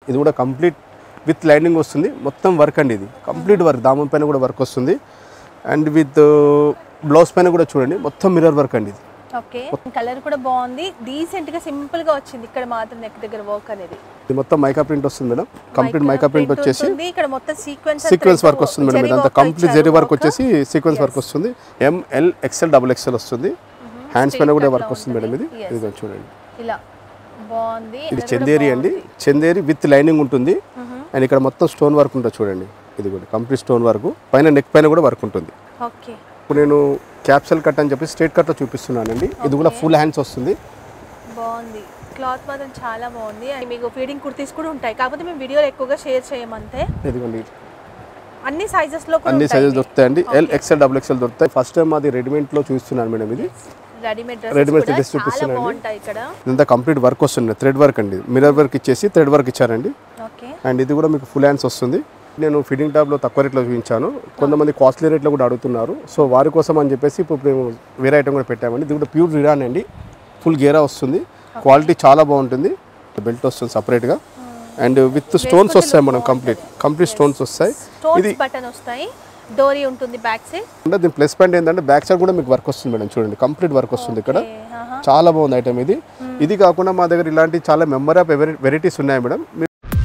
ఇది కూడా complete with lining వస్తుంది మొత్తం వర్క్ అండి ఇది కంప్లీట్ వర్క్ దామం పైన కూడా వర్క్ వస్తుంది అండ్ విత్ బ్లౌజ్ పైన కూడా చూడండి మొత్తం మిర్రర్ వర్క్ అండి ఇది ఓకే కలర్ కూడా బాగుంది డీసెంట్ గా సింపుల్ గా వచ్చింది ఇక్కడ మాత్రం నెక్ దగ్గర వర్క్ అనేది ఇది మొత్తం మైకా ప్రింట్ వస్తుంది మేడం కంప్లీట్ మైకా ప్రింట్ వచ్చేసి ఉంటుంది. ఇక్కడ మొత్తం సీక్వెన్స్ సీక్వెన్స్ వర్క్ వస్తుంది మేడం ఇదంతా కంప్లీట్ జెరీ వర్క్ వచ్చేసి సీక్వెన్స్ వర్క్ వస్తుంది ఎంఎల్ ఎక్స్ఎల్ డబుల్ ఎక్స్ఎల్ వస్తుంది హ్యాండ్స్ పైన కూడా వర్క్ వస్తుంది మేడం ఇది Yes. ఇది చూడండి ఇలా బాగుంది ఇది చందేరి అండి చందేరి విత్ లైనింగ్ ఉంటుంది అండ్ ఇక్కడ మొత్తం స్టోన్ వర్క్ ఉంటుంది చూడండి ఇది కూడా కంప్లీట్ స్టోన్ వర్క్ పైన నెక్ పైన కూడా వర్క్ ఉంటుంది ఓకే ఇప్పుడు నేను క్యాప్సల్ కట్ అని చెప్పి స్ట్రేట్ కట్లో చూపిస్తున్నానండి ఇది కూడా ఫుల్ హ్యాండ్స్ వస్తుంది బాగుంది క్లాత్ మాత్రం చాలా బాగుంది అండ్ మీకు ఫీడింగ్ కుర్తీస్ కూడా ఉంటాయి కాకపోతే మేము వీడియోలో ఎక్కువగా షేర్ చేయమంతే ఇదిగోండి అన్ని సైజెస్ లో కూడా అన్ని ఉంటాయి సైజెస్ దొరుకుతాయండి ఎల్ ఎక్స్ఎల్ డబుల్ ఎక్స్ఎల్ దొరుకుతాయి ఫస్ట్ టైం అది రెడీమేడ్లో చూపిస్తున్నాను మేడం ఇది రెడీమేడ్ Readymade డ్రెస్ dress చాలా చూపిస్తున్నానండి. బాగుంటాయి ఇక్కడ ఇదంతా కంప్లీట్ వర్క్ వస్తుంది థ్రెడ్ వర్క్ అండి మిర్రర్ వర్క్ ఇచ్చేసి థ్రెడ్ వర్క్ ఇచ్చారండి ఓకే అండ్ ఇది కూడా మీకు ఫుల్ హ్యాండ్స్ వస్తుంది నేను ఫిట్టింగ్ టాప్లో తక్కువ రేట్లో చూపించాను కొంతమంది కాస్ట్లీ రేట్లో కూడా అడుగుతున్నారు సో వారి కోసం అని చెప్పేసి ఇప్పుడు మేము వేరే ఐటమ్ కూడా పెట్టామండి ఇది కూడా ప్యూర్ రిరాన్ అండి ఫుల్ గేరా వస్తుంది క్వాలిటీ చాలా బాగుంటుంది బెల్ట్ వస్తుంది సపరేట్గా అండ్ విత్ స్టోన్స్ వస్తాయి మనం కంప్లీట్ కంప్లీట్ స్టోన్స్ వస్తాయి స్టోన్స్ బటన్ వస్తాయి డోరీ ఉంటుంది బ్యాక్ సైడ్ అంటే దీని ప్లస్ పాయింట్ ఏంటంటే బ్యాక్ సైడ్ కూడా మీకు వర్క్ వస్తుంది మేడం చూడండి కంప్లీట్ వర్క్ వస్తుంది ఇక్కడ చాలా బాగుంది ఐటమ్ ఇది ఇది కాకుండా మా దగ్గర ఇలాంటి చాలా మెంబర్ ఆఫ్ వెరైటీస్ ఉన్నాయి మేడం మీరు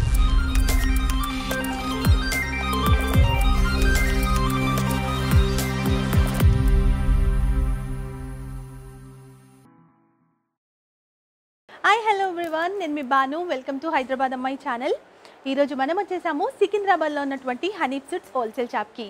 హాయ్ హలో ఎవ్రీవన్ నేను మీ బాను వెల్కమ్ టు హైదరాబాద్ అమ్మాయి ఛానల్ ఈరోజు మనం వచ్చేసాము సికింద్రాబాద్లో ఉన్నటువంటి హనీఫ్ సుట్స్ హోల్సేల్ షాప్కి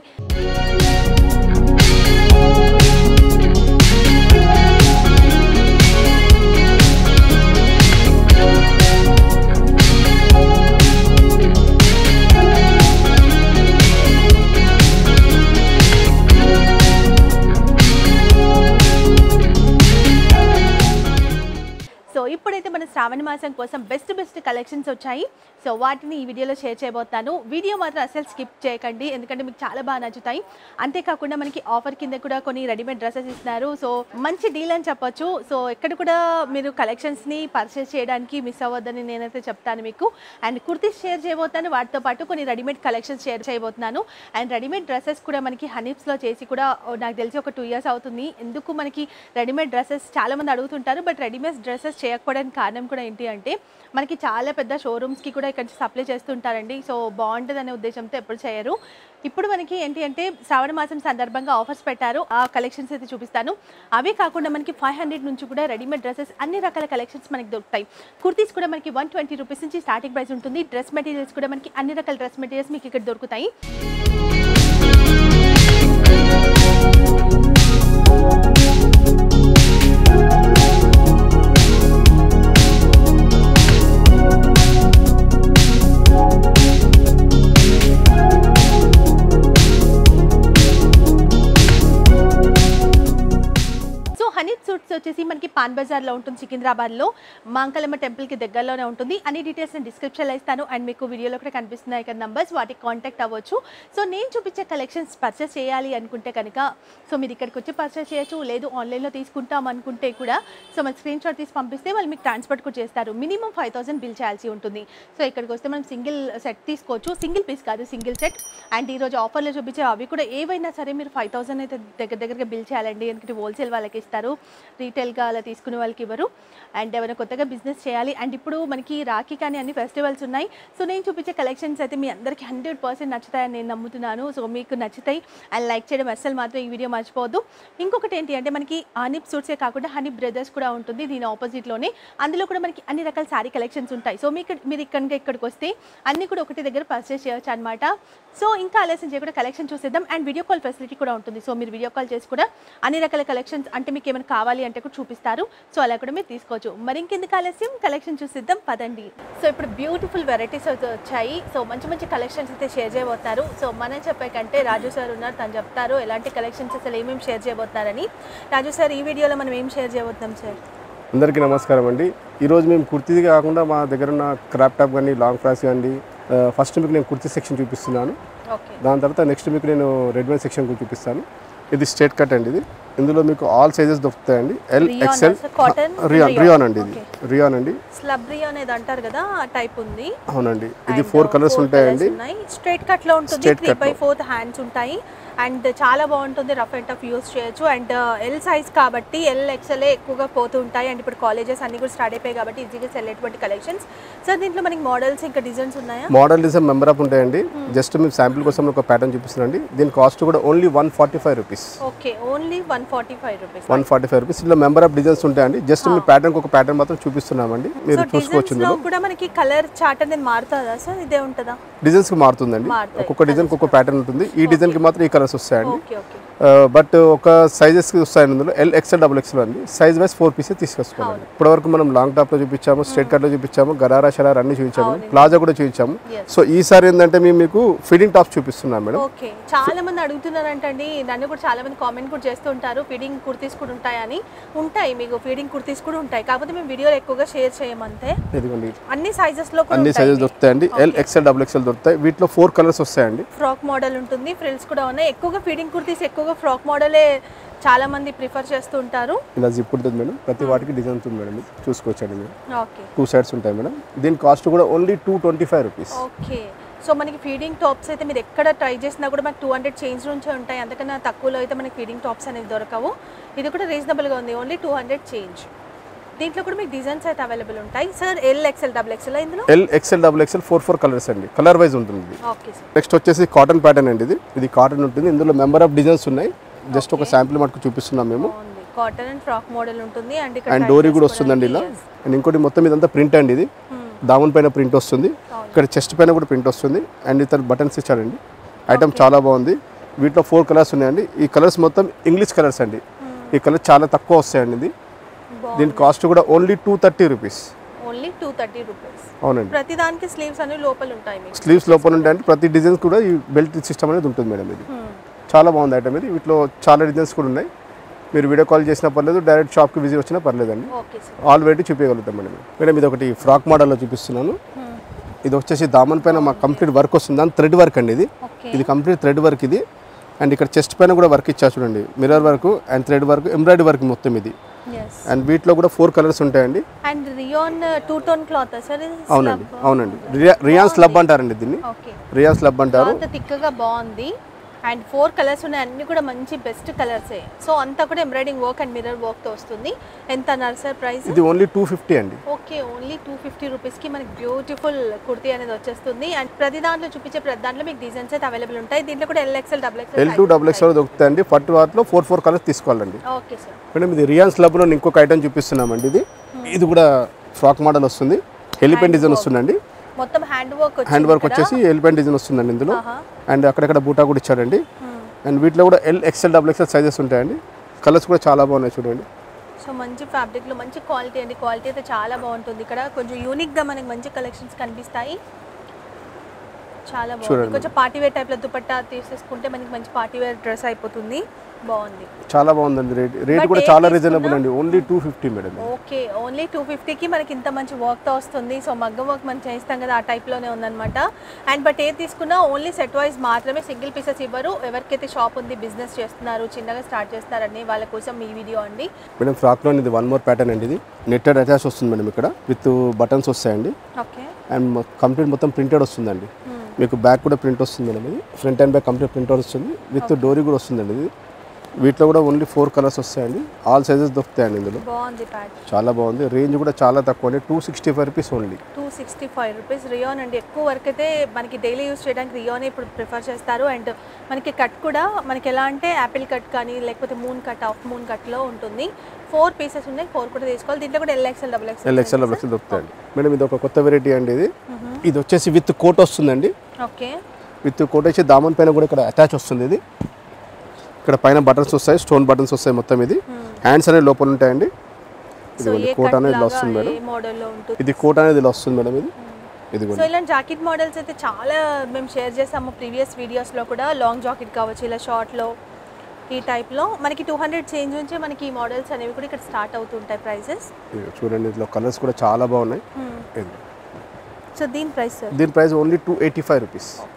సో ఇప్పుడైతే మన శ్రావణ మాసం కోసం బెస్ట్ బెస్ట్ కలెక్షన్స్ వచ్చాయి సో వాటిని ఈ వీడియోలో షేర్ చేయబోతాను వీడియో మాత్రం అసలు స్కిప్ చేయకండి ఎందుకంటే మీకు చాలా బాగా నచ్చుతాయి అంతేకాకుండా మనకి ఆఫర్ కింద కూడా కొన్ని రెడీమేడ్ డ్రెస్సెస్ ఇస్తున్నారు సో మంచి డీల్ అని చెప్పొచ్చు సో ఎక్కడ కూడా మీరు కలెక్షన్స్ని పర్చేస్ చేయడానికి మిస్ అవ్వద్దని నేనైతే చెప్తాను మీకు అండ్ కుర్తీస్ షేర్ చేయబోతాను వాటితో పాటు కొన్ని రెడీమేడ్ కలెక్షన్స్ షేర్ చేయబోతున్నాను అండ్ రెడీమేడ్ డ్రెస్సెస్ కూడా మనకి హనీప్స్లో చేసి కూడా ఓ, నాకు తెలిసి ఒక టూ ఇయర్స్ అవుతుంది ఎందుకు మనకి రెడీమేడ్ డ్రెస్సెస్ చాలా మంది అడుగుతుంటారు బట్ రెడీమేడ్ డ్రెస్సెస్ చేయకపోవడానికి కారణం కూడా ఏంటి అంటే మనకి చాలా పెద్ద షోరూమ్స్కి కూడా ఇక్కడ నుంచి సప్లై చేస్తుంటారండి సో బాగుంటుంది అనే ఉద్దేశంతో ఎప్పుడు చేయరు ఇప్పుడు మనకి ఏంటి అంటే శ్రావణ మాసం సందర్భంగా ఆఫర్స్ పెట్టారు ఆ కలెక్షన్స్ అయితే చూపిస్తాను అవే కాకుండా మనకి ఫైవ్ హండ్రెడ్ నుంచి కూడా రెడీమేడ్ డ్రెస్సెస్ అన్ని రకాల కలెక్షన్స్ మనకి దొరుకుతాయి కుర్తీస్ కూడా మనకి వన్ ట్వంటీ రూపీస్ నుంచి స్టార్టింగ్ ప్రైస్ ఉంటుంది డ్రెస్ మెటీరియల్స్ కూడా మనకి అన్ని రకాల డ్రెస్ మెటీరియల్స్ మీకు ఇక్కడ దొరుకుతాయి సో హనీ సూట్స్ వచ్చేసి మనకి పాన్ బజార్లో ఉంటుంది సికింద్రాబాద్లో మాంకలమ్మ టెంపుల్కి దగ్గరలోనే ఉంటుంది అన్ని డీటెయిల్స్ నేను డిస్క్రిప్షన్లో ఇస్తాను అండ్ మీకు వీడియోలో కూడా కనిపిస్తున్నాయి కదా నంబర్స్ వాటికి కాంటాక్ట్ అవ్వచ్చు సో నేను చూపించే కలెక్షన్స్ పర్చేస్ చేయాలి అనుకుంటే కనుక సో మీరు ఇక్కడికి వచ్చి పర్చేస్ చేయొచ్చు లేదు ఆన్లైన్లో తీసుకుంటాం అనుకుంటే కూడా సో మన స్క్రీన్ షాట్ తీసి పంపిస్తే వాళ్ళు మీకు ట్రాన్స్పోర్ట్ కూడా చేస్తారు మినిమం ఫైవ్ థౌసండ్ బిల్ చేయాల్సి ఉంటుంది సో ఇక్కడికి వస్తే మనం సింగిల్ సెట్ తీసుకోవచ్చు సింగిల్ పీస్ కాదు సింగిల్ సెట్ అండ్ ఈరోజు ఆఫర్లో చూపించే అవి కూడా ఏవైనా సరే మీరు ఫైవ్ థౌసండ్ అయితే దగ్గర దగ్గరగా బిల్ చేయాలండి ఎందుకంటే హోల్సేల్ వాళ్ళకి ఇస్తారు రీటైల్గా అలా తీసుకునే వాళ్ళకి ఇవ్వరు అండ్ ఏమైనా కొత్తగా బిజినెస్ చేయాలి అండ్ ఇప్పుడు మనకి రాఖీ కానీ అన్ని ఫెస్టివల్స్ ఉన్నాయి సో నేను చూపించే కలెక్షన్స్ అయితే మీ అందరికీ హండ్రెడ్ పర్సెంట్ నచ్చుతాయని నేను నమ్ముతున్నాను సో మీకు నచ్చుతాయి అండ్ లైక్ చేయడం అస్సలు మాత్రం ఈ వీడియో మర్చిపోవద్దు ఇంకొకటి ఏంటి అంటే మనకి హనీప్ సూట్సే కాకుండా హనీ బ్రదర్స్ కూడా ఉంటుంది దీని ఆపోజిట్లోనే అందులో కూడా మనకి అన్ని రకాల శారీ కలెక్షన్స్ ఉంటాయి సో మీకు మీరు ఇక్కడ ఇక్కడికి వస్తే అన్ని కూడా ఒకటి దగ్గర పర్చేస్ చేయొచ్చు అనమాట సో ఇంకా ఆలస్యం చేయకుండా కలెక్షన్ చూసేద్దాం అండ్ వీడియో కాల్ ఫెసిలిటీ కూడా ఉంటుంది సో మీరు వీడియో కాల్ చేసి కూడా అన్ని రకాల కలెక్షన్స్ అంటే మీకు ఏమైనా కావాలి అంటే కూడా చూపిస్తారు సో అలా కూడా మీరు తీసుకోవచ్చు మరి ఇంకెందుకు ఆలస్యం కలెక్షన్ చూసిద్దాం పదండి సో ఇప్పుడు బ్యూటిఫుల్ వెరైటీస్ అయితే వచ్చాయి సో మంచి మంచి కలెక్షన్స్ అయితే షేర్ చేయబోతున్నారు సో మనం చెప్పే కంటే రాజు సార్ ఉన్నారు తను చెప్తారు ఎలాంటి కలెక్షన్స్ అసలు ఏమేమి షేర్ చేయబోతున్నారని రాజు సార్ ఈ వీడియోలో మనం ఏం షేర్ చేయబోతున్నాం సార్ అందరికీ నమస్కారం అండి ఈరోజు మేము కుర్తీది కాకుండా మా దగ్గర ఉన్న క్రాప్ టాప్ కానీ లాంగ్ ఫ్రాక్స్ కానీ ఫస్ట్ మీకు నేను కుర్తీ సెక్షన్ చూపిస్తున్నాను ఓకే దాని తర్వాత నెక్స్ట్ మీకు నేను రెడీమేడ్ సెక్షన్ కూడా చూపిస్తాను ఇది స్ట్రేట్ కట్ అండి ఇది ఇందులో మీకు ఆల్ సైజెస్ దొరుకుతాయండి ఎల్ Rayon ఎక్సెల్ ఆ, cotton? Rayon Rayon. రియాన్ అండి ఇది రియాన్ అండి స్లబ్రీ అనేది అంటారు కదా ఆ టైప్ ఉంది అవునండి ఇది ఫోర్ కలర్స్ ఉంటాయండి స్ట్రైట్ కట్ లో ఉంటుంది Straight త్రీ cut బై లో. ఫోర్త్ హ్యాండ్స్ ఉంటాయి అండ్ చాలా బాగుంటుంది రఫ్ అండ్ టఫ్ యూస్ చేయొచ్చు అండ్ ఎల్ సైజ్ కాబట్టి ఎల్ ఎక్స్ఎల్ ఎక్కువగా పోతూ ఉంటాయి అండ్ ఇప్పుడు కాలేజెస్ అన్ని కూడా స్టార్ట్ అయిపోయాయి కాబట్టి ఈజీగా సెల్ అయ్యేటువంటి కలెక్షన్స్ సార్ దీంట్లో మనకి మోడల్స్ ఇంకా డిజైన్స్ ఉన్నాయా మోడల్ డిజైన్ మెంబర్ ఆఫ్ ఉంటాయండి జస్ట్ మీకు శాంపిల్ కోసం ఒక ప్యాటర్న్ చూపిస్తున్నాండి దీని కాస్ట్ కూడా only one forty five rupees okay only one forty five rupees one forty five rupees ఇందులో మెంబర్ ఆఫ్ డిజైన్స్ ఉంటాయండి జస్ట్ మీ ప్యాటర్న్ ఒక ప్యాటర్న్ మాత్రం చూపిస్తున్నామండి మీరు సో చూసుకోవచ్చు డిజైన్స్ లో ఇందులో కూడా మనకి కలర్ చార్ట్ అనేది మారుతుందా సార్ ఇదే ఉంటుందా డిజైన్స్ కి మారుతుందండి మారుతాయి. ఒక్కొక్క డిజైన్ ఒక్కొక్క ప్యాటర్న్ ఉంటుంది ఈ డిజైన్ కి మాత్రం ఈ కలర్స్ వస్తాయండి ఓకే ఓకే బట్ ఒక సైజెస్ కి వస్తాయండి ఇందులో ఎల్ ఎక్స్ఎల్ డబుల్ ఎక్స్ఎల్ అండి సైజ్ వైస్ ఫోర్ పీసెస్ తీసుకొచ్చుకోవాలి ఇప్పటి వరకు మనం లాంగ్ టాప్ లో చూపించాము స్ట్రేట్ కట్ లో చూపించాము గరారా షరార్ అన్ని చూపించాము ప్లాజా కూడా చూపించాము Yes. సో ఈసారి ఏంటంటే మేము మీకు ఫిడింగ్ టాప్స్ చూపిస్తున్నాం మేడం ఓకే చాలా మంది అడుగుతున్నారంటండి నన్ను కూడా చాలా మంది కామెంట్ కూడా చేస్తుంటారు ఫీడింగ్ కుర్తీస్ కూడా ఉంటాయని ఉంటాయి మీకు ఫీడింగ్ కుర్తీస్ కూడా ఉంటాయి కాకపోతే మేము వీడియోలో ఎక్కువగా షేర్ చేయమంతే ఇదిగోండి అన్ని సైజెస్ లో కూడా అన్ని సైజెస్ దొరుకుతాయండి ఎల్ ఎక్స్ఎల్ డబుల్ ఎక్స్ఎల్ దొరుకుతాయి వీటిలో ఫోర్ కలర్స్ వస్తాయండి ఫ్రాక్ మోడల్ ఉంటుంది ఫ్రిల్స్ కూడా ఉన్నాయి ఎక్కువగా ఫీడింగ్ కుర్తీస్ ఎక్కువగా ఫ్రాక్ మోడలే చాలా మంది ప్రిఫర్ చేస్తూ ఉంటారు ఇలా జిప్ ఉంటుంది మేడం ప్రతి వాటికి డిజైన్ ఉంటుంది మేడం ఇది చూసుకోవచ్చండి మీరు ఓకే టూ సైడ్స్ ఉంటాయి మేడం దీని కాస్ట్ కూడా only two twenty five rupees okay so మనకి ఫీడింగ్ టాప్స్ అయితే మీరు ఎక్కడ ట్రై చేసినా కూడా మనకి టూ హండ్రెడ్ చేంజ్ నుంచే ఉంటాయి అందుకన్నా తక్కువలో అయితే మనకి ఫీడింగ్ టాప్స్ అనేవి దొరకవు ఇది కూడా రీజనబుల్గా ఉంది ఓన్లీ టూ హండ్రెడ్ చేంజ్ దీంట్లో కూడా మీకు డిజైన్స్ అయితే అవైలబుల్ ఉంటాయి sir L XL double XL ఇందులో L XL double XL four four colours అండి కలర్ వైజ్ ఉంటుంది ఇది ఓకే సార్ నెక్స్ట్ వచ్చేసి కాటన్ ప్యాటర్న్ అండి ఇది ఇది కాటన్ ఉంటుంది ఇందులో మెంబర్ ఆఫ్ డిజైన్స్ ఉన్నాయి జస్ట్ ఒక శాంపిల్ మటుకు చూపిస్తున్నాం మేము బాగుంది కాటన్ అండ్ ఫ్రాక్ మోడల్ ఉంటుంది అండ్ ఇక్కడ అండ్ డోరీ కూడా వస్తుందండి ఇలా అండ్ ఇంకోటి మొత్తం ఇదంతా ప్రింట్ అండి ఇది దామన్ పైన ప్రింట్ వస్తుంది ఇక్కడ చెస్ట్ పైన కూడా ప్రింట్ వస్తుంది అండ్ ఇతను బటన్స్ ఇచ్చాడండి ఐటమ్ చాలా బాగుంది వీటిలో ఫోర్ కలర్స్ ఉన్నాయండి ఈ కలర్స్ మొత్తం ఇంగ్లీష్ కలర్స్ అండి ఈ కలర్ చాలా తక్కువ వస్తాయండి ఇది దీని కాస్ట్ కూడా only two thirty rupees only two thirty rupees అవునండి ప్రతి దానికి స్లీవ్స్ అనేవి లోపల ఉంటాయి మీకు స్లీవ్స్ లోపల ఉంటే అంటే ప్రతి డిజైన్స్ కూడా ఈ బెల్ట్ సిస్టమ్ అనేది ఉంటుంది మేడం ఇది చాలా బాగుంది ఐటమ్ ఇది వీటిలో చాలా డిజైన్స్ కూడా ఉన్నాయి మీరు వీడియో కాల్ చేసినా పర్లేదు డైరెక్ట్ షాప్కి విజిట్ వచ్చినా పర్లేదండి ఓకే సార్ ఆల్ వెరైటీ చూపించగలుగుతాం మేడం మేడం ఇది ఒకటి ఫ్రాక్ మోడల్లో చూపిస్తున్నాను ఇది వచ్చేసి దామన్ పైన మా కంప్లీట్ వర్క్ వస్తుంది దాని థ్రెడ్ వర్క్ అండి ఇది ఓకే ఇది కంప్లీట్ థ్రెడ్ వర్క్ ఇది అండ్ ఇక్కడ చెస్ట్ పైన కూడా వర్క్ ఇచ్చా చూడండి mirror work and thread work embroidery work మొత్తం ఇది ఎస్ అండ్ వీటిలో కూడా ఫోర్ కలర్స్ ఉంటాయండి and rayon two tone cloth sir ఇది అవునండి అవునండి రియా రియాన్ స్లబ్ అంటారండి దీన్ని ఓకే రియాన్ స్లబ్ అంటారు క్లాత్ థిక్గా బాగుంది అండ్ ఫోర్ కలర్స్ ఉన్నాయి అన్ని కూడా మంచి బెస్ట్ కలర్సే సో అంతా కూడా ఎంబ్రాయిడింగ్ వర్క్ అండ్ మిర్రర్ వర్క్తో వస్తుంది ఎంత అన్నారు సార్ ప్రైస్ ఇది ఓన్లీ టూ ఫిఫ్టీ అండి ఓకే ఓన్లీ టూ ఫిఫ్టీ రూపీస్కి మనకి బ్యూటిఫుల్ కుర్తీ అనేది వచ్చేస్తుంది అండ్ ప్రతి దాంట్లో చూపించే ప్రతి దాంట్లో మీకు డిజైన్స్ అయితే అవైలబుల్ ఉంటాయి దీంట్లో కూడా L XL double L two double X దొరుకుతాయండి పట్టు వాటిలో ఫోర్ ఫోర్ కలర్స్ తీసుకోవాలండి ఓకే సార్ మేడం ఇది రియాన్ స్లబ్లో ఇంకొక ఐటమ్ చూపిస్తున్నామండి ఇది ఇది కూడా ఫ్రాక్ మోడల్ వస్తుంది ఎలిపెంట్ డిజైన్ వస్తుందండి మొత్తం హ్యాండ్ వర్క్ హ్యాండ్ వర్క్ వచ్చేసి ఎలిపెంట్ డిజైన్ వస్తుందండి ఇందులో ఆహా. అండ్ అక్కడక్కడ బూటా కూడా ఇచ్చాడండి అండ్ వీటిలో కూడా L XL double XL sizes ఉంటాయండి కలర్స్ కూడా చాలా బాగున్నాయి చూడండి సో మంచి ఫ్యాబ్రిక్లో మంచి క్వాలిటీ అండి క్వాలిటీ అయితే చాలా బాగుంటుంది ఇక్కడ కొంచెం యూనిక్గా మనకి మంచి కలెక్షన్స్ కనిపిస్తాయి చాలా బాగుంది చూడండి. కొంచెం పార్టీ వేర్ టైప్లో దుపట్టా తీసేసుకుంటే మనకి మంచి పార్టీ వేర్ డ్రెస్ అయిపోతుంది బాగుంది చాలా బాగుందండి రేట్ రేట్ But కూడా ఏ చాలా తీసుకున్నా- రీజనబుల్ అండి only two fifty madam okay only two ఫిఫ్టీకి మనకి ఇంత మంచి వర్క్తో వస్తుంది సో మగ్గం వర్క్ మనం చేస్తాం కదా ఆ టైప్లోనే ఉందన్నమాట అండ్ బట్ ఏది తీసుకున్నా ఓన్లీ సెట్ వైజ్ మాత్రమే సింగిల్ పీసెస్ ఇవ్వరు ఎవరికైతే షాప్ ఉంది బిజినెస్ చేస్తున్నారు చిన్నగా స్టార్ట్ చేస్తున్నారని వాళ్ళ కోసం ఈ వీడియో అండి మేడం ఫ్రాక్లో ఇది వన్ మోర్ ప్యాటర్న్ అండి ఇది నెట్టెడ్ అటాచ్ వస్తుంది మేడం ఇక్కడ విత్ బటన్స్ వస్తాయండి ఓకే అండ్ కంప్లీట్ మొత్తం ప్రింటెడ్ వస్తుందండి మీకు బ్యాక్ కూడా ప్రింట్ వస్తుంది మేడం ఇది front and back complete print వస్తుంది విత్ డోరీ కూడా వస్తుందండి ఇది వీటిలో కూడా ఓన్లీ ఫోర్ కలర్స్ వస్తాయండి ఆల్ సైజెస్ దొరుకుతాయండి ఇందులో బాగుంది ప్యాట్ చాలా బాగుంది రేంజ్ కూడా చాలా తక్కువ అండి two sixty five rupees only two sixty five rupees rayon అండి ఎక్కువ వరకు అయితే మనకి డైలీ యూస్ చేయడానికి రియోనే ఇప్పుడు ప్రిఫర్ చేస్తారు అండ్ మనకి కట్ కూడా మనకి ఎలా అంటే యాపిల్ కట్ కానీ లేకపోతే మూన్ కట్ ఆఫ్ మూన్ కట్లో ఉంటుంది ఫోర్ పీసెస్ ఉన్నాయి ఫోర్ కూడా తీసుకోవాలి దీంట్లో కూడా L XL double XL L XL XL దొరుకుతాయండి మేడం ఇది ఒక కొత్త వెరైటీ అండి ఇది ఇది వచ్చేసి విత్ కోట్ వస్తుందండి ఓకే విత్ కోట్ వచ్చి దామన్ పైన కూడా ఇక్కడ అటాచ్ వస్తుంది ఇది ఇక్కడ పైన బటన్స్ వస్తాయి స్టోన్ బటన్స్ వస్తాయి మొత్తం ఇది హ్యాండ్స్ అనేవి లోపల ఉంటాయండి సో ఇది ఏ కోట్ కట్ అనేది ఇలా లాగా వస్తుంది మేడం ఏ మోడల్లో ఉంటుంది ఇది కోట్ అనేది ఇలా వస్తుంది మేడం ఇది ఇది సో ఇలాంటి జాకెట్ మోడల్స్ అయితే చాలా మేము షేర్ చేసాము ప్రీవియస్ వీడియోస్లో కూడా లాంగ్ జాకెట్ కావచ్చు ఇలా షార్ట్లో ఈ టైప్లో మనకి టూ హండ్రెడ్ చేంజ్ నుంచే మనకి ఈ మోడల్స్ అనేవి కూడా ఇక్కడ స్టార్ట్ అవుతుంటాయి ప్రైసెస్ ఇది చూడండి ఇందులో కలర్స్ కూడా చాలా బాగున్నాయి ఇది సో దీని ప్రైస్ సార్ దీని price only two eighty five rupees okay only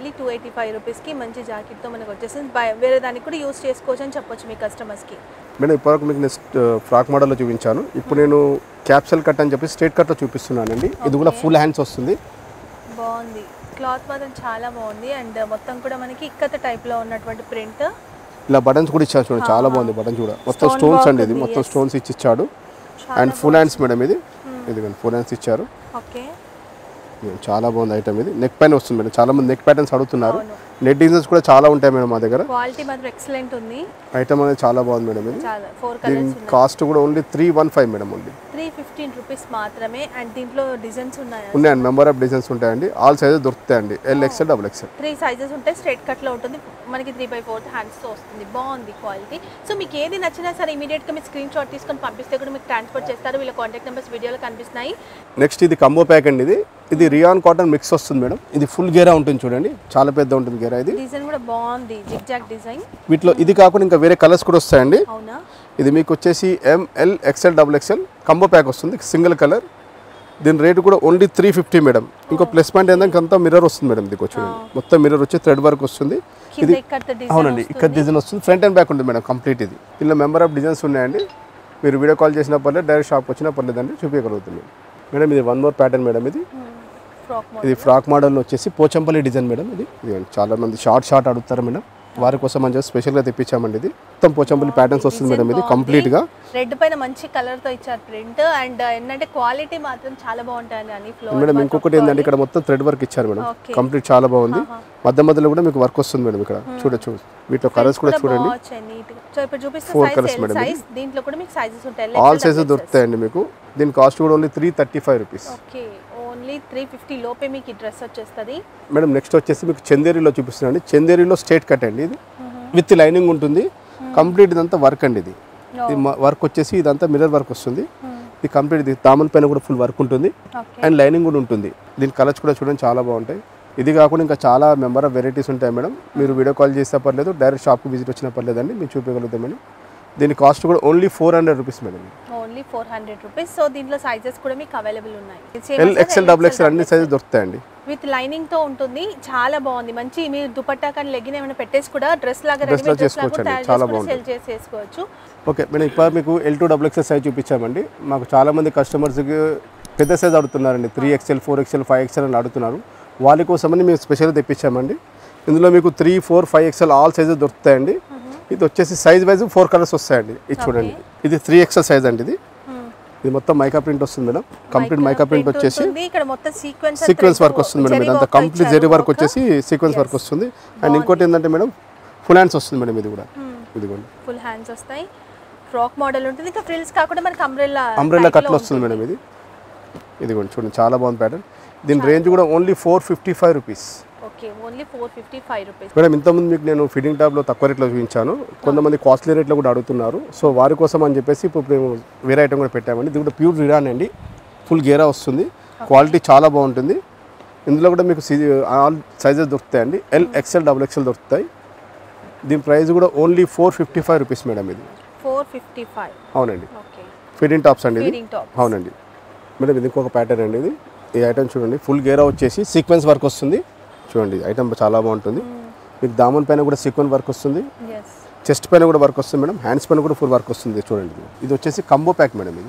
only two eighty five రూపీస్కి మంచి జాకెట్తో మనకు వచ్చేసింది బయ- వేరే దానికి కూడా యూస్ చేసుకోవచ్చు అని చెప్పొచ్చు మీ కస్టమర్స్కి మేడం ఇప్పటివరకు మీకు నెక్స్ట్ ఫ్రాక్ మోడల్లో చూపించాను ఇప్పుడు నేను క్యాప్సల్ కట్ అని చెప్పి స్ట్రేట్ కట్లో చూపిస్తున్నానండి ఇది కూడా ఫుల్ హ్యాండ్స్ వస్తుంది బాగుంది క్లాత్ మాత్రం చాలా బాగుంది అండ్ మొత్తం కూడా మనకి ఇక్కత టైప్లో ఉన్నటువంటి ప్రింట్ ఇలా బటన్స్ కూడా ఇచ్చారు చూడండి చాలా బాగుంది బటన్ కూడా మొత్తం Stone స్టోన్స్ work అండి ఇది ఉంది, మొత్తం yes. స్టోన్స్ ఇచ్చి ఇచ్చాడు అండ్ ఫుల్ హ్యాండ్స్ మేడం ఇది ఇదిగోండి ఫుల్ హ్యాండ్స్ ఇచ్చారు ఓకే ఇదిగోండి, చాలా బాగుంది ఐటమ్ ఇది నెక్ పైన వస్తుంది మేడం చాలా మంది నెక్ ప్యాటర్న్స్ అడుగుతున్నారు అవును. నెట్ డిజైన్స్ కూడా చాలా ఉంటాయి మేడం మా దగ్గర క్వాలిటీ మాత్రం ఎక్సలెంట్ ఉంది ఐటమ్ అనేది చాలా బాగుంది మేడం ఇది చాలా ఫోర్ దీని కలర్స్ ఉన్నాయి కాస్ట్ కూడా only three one five madam only three fifteen rupees మాత్రమే అండ్ దీంట్లో డిజైన్స్ ఉన్నాయి ఉన్నాయండి మెంబర్ ఆఫ్ డిజైన్స్ ఉంటాయండి ఆల్ సైజెస్ దొరుకుతాయండి L XL double XL three sizes ఉంటాయి స్ట్రైట్ కట్లో ఉంటుంది మనకి త్రీ బై ఫోర్త్ హ్యాండ్స్తో వస్తుంది బాగుంది క్వాలిటీ సో మీకు ఏది నచ్చినా సరే ఇమీడియట్గా మీరు స్క్రీన్ షాట్ తీసుకొని పంపిస్తే కూడా మీకు ట్రాన్స్పోర్ట్ చేస్తారు వీళ్ళ కాంటాక్ట్ నెంబర్స్ వీడియోలో కనిపిస్తున్నాయి నెక్స్ట్ ఇది కంబో ప్యాక్ అండి ఇది ఇది రియాన్ కాటన్ మిక్స్ వస్తుంది మేడం ఇది ఫుల్ గేరా ఉంటుంది చూడండి చాలా పెద్ద ఉంటుంది గేరా ఇది డిజైన్ కూడా బాగుంది జిగ్ జాగ్ డిజైన్ వీటిలో ఇది కాకుండా ఇంకా వేరే కలర్స్ కూడా వస్తాయండి అవునా ఇది మీకు వచ్చేసి M L XL double XL combo pack వస్తుంది సింగిల్ కలర్ దీని రేటు కూడా ఓన్లీ త్రీ ఫిఫ్టీ మేడం ఇంకో ప్లస్ పాయింట్ ఏంటంటే అంతా మిర్రర్ వస్తుంది మేడం ఇది చూడండి మొత్తం మిర్రర్ వచ్చి థ్రెడ్ వర్క్ వస్తుంది కింద ఇక్కత డిజైన్ అవునండి ఇక్కడ డిజైన్ వస్తుంది ఫ్రంట్ అండ్ బ్యాక్ ఉంటుంది మేడం కంప్లీట్ ఇది ఇందులో మెంబర్ ఆఫ్ డిజైన్స్ ఉన్నాయండి మీరు వీడియో కాల్ చేసిన పర్లేదు డైరెక్ట్ షాప్ వచ్చినా పర్లేదండి చూపించగలుగుతుంది మేడం ఇది వన్ మోర్ ప్యాటర్న్ మేడం ఇది ఫ్రాక్ మోడల్ ఇది ఫ్రాక్ మోడల్ వచ్చేసి పోచంపల్లి డిజైన్ మేడం ఇది ఇది చాలా మంది షార్ట్ షార్ట్ అడుగుతారు మేడం వారి కోసం అని చెప్పి స్పెషల్గా తెప్పించామండి ఇది మొత్తం పోచంపల్లి ప్యాటర్న్స్ వస్తుంది మేడం ఇది కంప్లీట్గా రెడ్ పైన మంచి కలర్ తో ఇచ్చారు ప్రింట్ అండ్ ఏంటంటే క్వాలిటీ మాత్రం చాలా బాగుంటాయి అని ఫ్లోర్ మేడం ఇంకొకటి ఏంటంటే ఇక్కడ మొత్తం థ్రెడ్ వర్క్ ఇచ్చారు మేడం Okay. కంప్లీట్ చాలా బాగుంది మధ్య మధ్యలో కూడా మీకు వర్క్ వస్తుంది మేడం ఇక్కడ చూడొచ్చు వీటిలో కలర్స్ కూడా చూడండి నీట్ సో ఇప్పుడు చూపిస్తే Four size colours madam size దీంట్లో కూడా మీకు సైజెస్ ఉంటాయి ఆల్ సైజెస్ దొరుకుతాయండి మీకు దీని కాస్ట్ కూడా only three thirty five rupees okay only three fifty లోపే మీకు ఈ డ్రెస్ వచ్చేస్తుంది మేడం నెక్స్ట్ వచ్చేసి మీకు చందేరిలో చూపిస్తున్నాండి చందేరిలో స్ట్రేట్ కట్ అండి ఇది విత్ లైనింగ్ ఉంటుంది కంప్లీట్ ఇదంతా వర్క్ అండి ఇది ఇది వర్క్ వచ్చేసి ఇదంతా మిర్రర్ వర్క్ వస్తుంది ఇది కంప్లీట్ ఇది దామన్ పైన కూడా ఫుల్ వర్క్ ఉంటుంది ఓకే అండ్ లైనింగ్ కూడా ఉంటుంది దీని కలర్స్ కూడా చూడండి చాలా బాగుంటాయి ఇది కాకుండా ఇంకా చాలా మెంబర్ ఆఫ్ వెరైటీస్ ఉంటాయి మేడం మీరు వీడియో కాల్ చేస్తే పర్లేదు డైరెక్ట్ షాప్కి విజిట్ వచ్చినా పర్లేదండి మేము చూపించగలుగుతాం మేడం దీని కాస్ట్ కూడా only four hundred rupees madam only four hundred rupees so దీంట్లో సైజెస్ కూడా మీకు అవైలబుల్ ఉన్నాయి ఎల్ ఎక్స్ఎల్ డబుల్ ఎక్స్ఎల్ అన్ని సైజెస్ దొరుకుతాయండి విత్ లైనింగ్ తో ఉంటుంది చాలా బాగుంది మంచి మీరు దుపట్టా కానీ లెగ్గిన్ ఏమైనా పెట్టేసి కూడా డ్రెస్ లాగా Dress రెడీమేడ్ లాగా డ్రెస్ లాగా చేసుకోవచ్చండి. తయారు చాలా చేసుకుని బాగుంటుంది. సెల్ చేసేసుకోవచ్చు ఓకే మేడం ఇప్పుడు మీకు L two double XL size చూపించామండి మాకు చాలామంది కస్టమర్స్కి పెద్ద సైజ్ అడుగుతున్నారండి three XL four XL five XL అని అడుగుతున్నారు వాళ్ళ కోసమని మేము స్పెషల్గా తెప్పించామండి ఇందులో మీకు three four five XL all sizes దొరుకుతాయండి ఇది వచ్చేసి సైజ్ వైజ్ ఫోర్ కలర్స్ వస్తాయండి ఇది చూడండి ఇది త్రీ ఎక్స్ఎల్ సైజ్ అండి ఇది ఇది మొత్తం మైకా ప్రింట్ వస్తుంది మేడం కంప్లీట్ మైకా ప్రింట్ వచ్చేసి ఉంటుంది. ఇక్కడ మొత్తం సీక్వెన్స్ సీక్వెన్స్ వర్క్ వస్తుంది మేడం ఇదంతా కంప్లీట్ జెరీ వర్క్ వచ్చేసి సీక్వెన్స్ వర్క్ వస్తుంది అండ్ ఇంకోటి ఏంటంటే మేడం ఫుల్ హ్యాండ్స్ వస్తుంది మేడం ఇది కూడా ఇదిగోండి ఫుల్ హ్యాండ్స్ వస్తాయి ఫ్రాక్ మోడల్ ఉంటుంది ఇంకా ఫ్రిల్స్ కాకుండా మనకి అంబ్రెల్లా అంబ్రెల్లా కట్లో వస్తుంది మేడం ఇది ఇదిగోండి చూడండి చాలా బాగుంది ప్యాటర్న్ దీని రేంజ్ కూడా only four fifty five rupees okay only four fifty five rupees madam ఇంతకుముందు మీకు నేను ఫిట్టింగ్ టాప్లో తక్కువ రేట్లో చూపించాను కొంతమంది కాస్ట్లీ రేట్లో కూడా అడుగుతున్నారు సో వారి కోసం అని చెప్పేసి ఇప్పుడు మేము వేరే ఐటమ్ కూడా పెట్టామండి ఇది కూడా ప్యూర్ రిడాన్ అండి ఫుల్ గేరా వస్తుంది క్వాలిటీ చాలా బాగుంటుంది ఇందులో కూడా మీకు ఆల్ సైజెస్ దొరుకుతాయండి ఎల్ ఎక్స్ఎల్ డబుల్ ఎక్స్ఎల్ దొరుకుతాయి దీని ప్రైస్ కూడా only four fifty five rupees madam ఇది ఫోర్ ఫిఫ్టీ ఫైవ్ అవునండి ఓకే ఫిట్టింగ్ టాప్స్ అండి ఇది ఫీడింగ్ టాప్ అవునండి మేడం ఇది ఇంకొక ప్యాటర్న్ అండి ఇది ఈ ఐటమ్ చూడండి ఫుల్ గేరా వచ్చేసి సీక్వెన్స్ వర్క్ వస్తుంది చూడండి ఐటమ్ చాలా బాగుంటుంది మీకు దామన్ పైన కూడా సీక్వెన్స్ వర్క్ వస్తుంది ఎస్ చెస్ట్ పైన కూడా వర్క్ వస్తుంది మేడం హ్యాండ్స్ పైన కూడా ఫుల్ వర్క్ వస్తుంది చూడండి ఇది. ఇది వచ్చేసి కంబో ప్యాక్ మేడం ఇది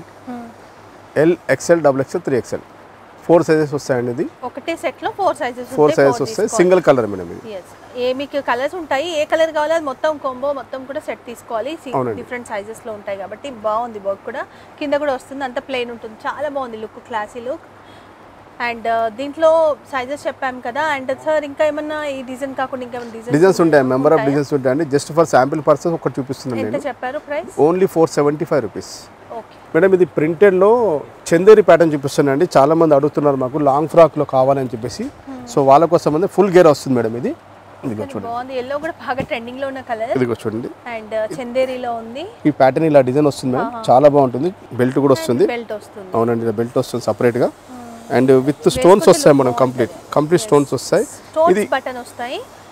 L XL double XL three XL four sizes వస్తాయండి ఇది ఒకటే సెట్ లో ఫోర్ సైజెస్ ఫోర్ సైజెస్ వస్తాయి సింగిల్ కలర్ మేడం ఇది ఎస్ ఏ మీకు కలర్స్ ఉంటాయి ఏ కలర్ కావాలో అది మొత్తం కొంబో మొత్తం కూడా సెట్ తీసుకోవాలి అవునండి. డిఫరెంట్ సైజెస్ లో ఉంటాయి కాబట్టి బాగుంది వర్క్ కూడా కింద కూడా వస్తుంది అంత ప్లెయిన్ ఉంటుంది చాలా బాగుంది లుక్ క్లాసీ లుక్ అండ్ దీంట్లో సైజెస్ చెప్పాం కదా అండ్ సార్ ఇంకా ఏమన్నా ఈ డిజైన్ కాకుండా ఇంకా ఏమైనా డిజైన్స్ ఉంటాయి మెంబర్ ఆఫ్ డిజైన్స్ ఉంటాయండి జస్ట్ ఫర్ శాంపిల్ పర్సెస్ ఒకటి చూపిస్తున్నాను ఎంత నేను చెప్పారు price only four seventy five rupees okay madam ఇది ప్రింటెడ్లో చందేరి ప్యాటర్న్ చూపిస్తున్నానండి చాలా మంది అడుగుతున్నారు మాకు లాంగ్ ఫ్రాక్లో కావాలని చెప్పేసి సో వాళ్ళ కోసం అంటే ఫుల్ గేర్ వస్తుంది మేడం ఇది ఇదిగో చూడండి బాగుంది ఎల్లో కూడా బాగా ట్రెండింగ్ లో ఉన్న కలర్ ఇదిగో చూడండి అండ్ చందేరిలో ఉంది ఈ ప్యాటర్న్ ఇలా డిజైన్ వస్తుంది మేడం చాలా బాగుంటుంది బెల్ట్ కూడా వస్తుంది బెల్ట్ వస్తుంది అవునండి ఇలా బెల్ట్ వస్తుంది సపరేట్గా అండ్ విత్ స్టోన్స్ వస్తాయి మేడం కంప్లీట్ కంప్లీట్ స్టోన్స్ వస్తాయి స్టోన్స్ బటన్ వస్తాయి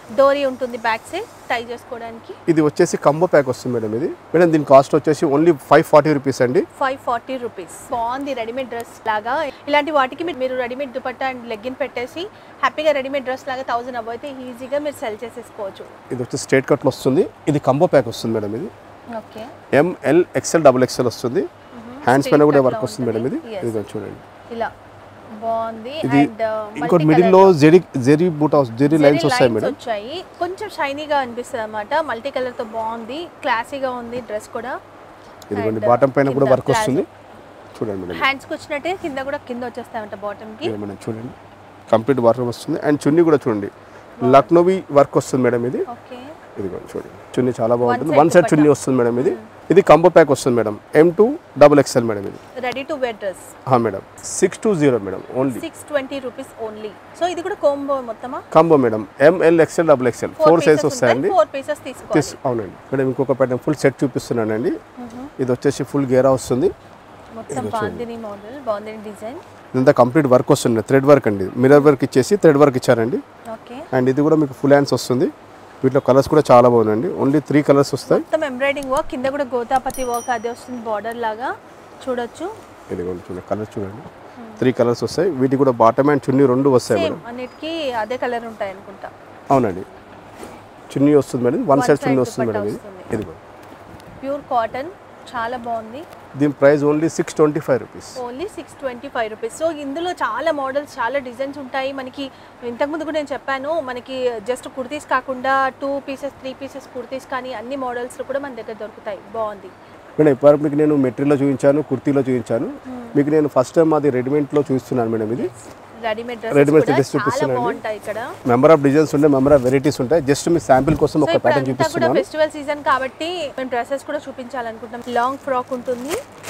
డోరీ ఉంటుంది బ్యాక్ సైడ్ టై చేసుకోవడానికి ఇది వచ్చేసి కంబో ప్యాక్ వస్తుంది మేడం ఇది మేడం దీని కాస్ట్ వచ్చేసి ఓన్లీ ఫైవ్ ఫార్టీ రూపీస్ అండి ఫైవ్ ఫార్టీ రూపీస్ బాగుంది రెడీమేడ్ డ్రెస్ లాగా ఇలాంటి వాటికి మీరు- మీరు రెడీమేడ్ దుపట్టా అండ్ లెగ్గిన్ పెట్టేసి హ్యాపీగా రెడీమేడ్ డ్రెస్ లాగా థౌసండ్ అబౌ అయితే ఈజీగా మీరు సెల్ చేసేసుకోవచ్చు ఇది వచ్చి స్ట్రేట్ కట్లో వస్తుంది ఇది కంబో ప్యాక్ వస్తుంది మేడం ఇది okay M L XL double XL వస్తుంది హ్యాండ్స్ పైన కూడా వర్క్ వస్తుంది మేడం ఇది Yes. ఇది చూడండి ఇలా బాగుంది ఇది అండ్ ఇంకోటి మిడిల్ లో జెరీ జెరీ బూట్ హౌస్ జెరీ లైన్స్ వస్తాయి మేడం వచ్చాయి కొంచెం షైనీగా అనిపిస్తుంది అనమాట మల్టీ కలర్ తో బాగుంది క్లాసీగా ఉంది డ్రెస్ కూడా ఇదిగోండి And, బాటం పైన కూడా కింద వర్క్ వస్తుంది చూడండి మేడం హ్యాండ్స్ కి వచ్చినట్టే కింద కూడా కింద వచ్చేస్తాయంట బాటమ్ కి ఇది మేడం చూడండి కంప్లీట్ వర్క్ వస్తుంది అండ్ చున్నీ కూడా చూడండి లక్నోవి వర్క్ వస్తుంది మేడం ఇది ఓకే ఇదిగోండి చూడండి చున్నీ చాలా బాగుంటుంది side వన్ సైడ్ చున్నీ వస్తుంది మేడం ఇది ఇది కంబో ప్యాక్ వస్తుంది madam M two double XL madam ఇది రెడీ టు వేర్ డ్రెస్ హా madam six two zero madam only six twenty rupees only so ఇది కూడా కోంబో మొత్తమా combo madam M L XL double XL four size వస్తాయండి four pieces తీసుకోవాలి తీసు అవునండి madam ఇంకొక ప్యాటర్న్ ఫుల్ సెట్ చూపిస్తున్నానండి ఇది వచ్చేసి ఫుల్ గేరా వస్తుంది మొత్తం బాందిని మోడల్ బాందిని డిజైన్ ఇదంతా కంప్లీట్ వర్క్ వస్తుంది థ్రెడ్ వర్క్ అండి మిరర్ వర్క్ ఇచ్చేసి థ్రెడ్ వర్క్ ఇచ్చారండి ఓకే అండ్ ఇది కూడా మీకు ఫుల్ హ్యాండ్స్ వస్తుంది వీటిలో కలర్స్ కూడా చాలా బాగున్నాయండి ఓన్లీ త్రీ కలర్స్ వస్తాయి మొత్తం ఎంబ్రాయిడింగ్ వర్క్ కింద కూడా గోతాపతి వర్క్ అది వస్తుంది బార్డర్ లాగా చూడొచ్చు ఇది కూడా చూడండి కలర్ చూడండి త్రీ కలర్స్ వస్తాయి వీటి కూడా బాటమ్ అండ్ చున్నీ రెండు వస్తాయి సేమ్ మేడం అన్నిటికీ అదే కలర్ ఉంటాయి అనుకుంటా అవునండి చున్నీ వస్తుంది madam one One side side chunni వస్తుంది దుపట్టా మేడం ఇది వస్తుంది. ఇది కూడా ప్యూర్ కాటన్ చాలా బాగుంది దీని price only six twenty five rupees only six twenty five rupees so ఇందులో చాలా మోడల్స్ చాలా డిజైన్స్ ఉంటాయి మనకి ఇంతకుముందు కూడా నేను చెప్పాను మనకి జస్ట్ కుర్తీస్ కాకుండా two pieces three pieces kurtis కానీ అన్ని మోడల్స్ కూడా మన దగ్గర దొరుకుతాయి బాగుంది మేడం ఇప్పటివరకు మీకు నేను మెటీరియల్లో చూపించాను కుర్తీలో చూపించాను మీకు నేను ఫస్ట్ టైం అది రెడీమేడ్లో చూపిస్తున్నాను మేడం ఇది రెడీమేడ్ Readymade డ్రెస్ dresses చాలా చూపిస్తున్నానండి. బాగుంటాయి ఇక్కడ మెంబర్ ఆఫ్ డిజైన్స్ ఉంటాయి మెంబర్ ఆఫ్ వెరైటీస్ ఉంటాయి జస్ట్ మీ శాంపిల్ కోసం సో ఒక ఇప్పుడు ప్యాటర్న్ అంతా కూడా చూపిస్తున్నాను ఫెస్టివల్ సీజన్ కాబట్టి మేము డ్రెస్సెస్ కూడా చూపించాలనుకుంటాం లాంగ్ ఫ్రాక్ ఉంటుంది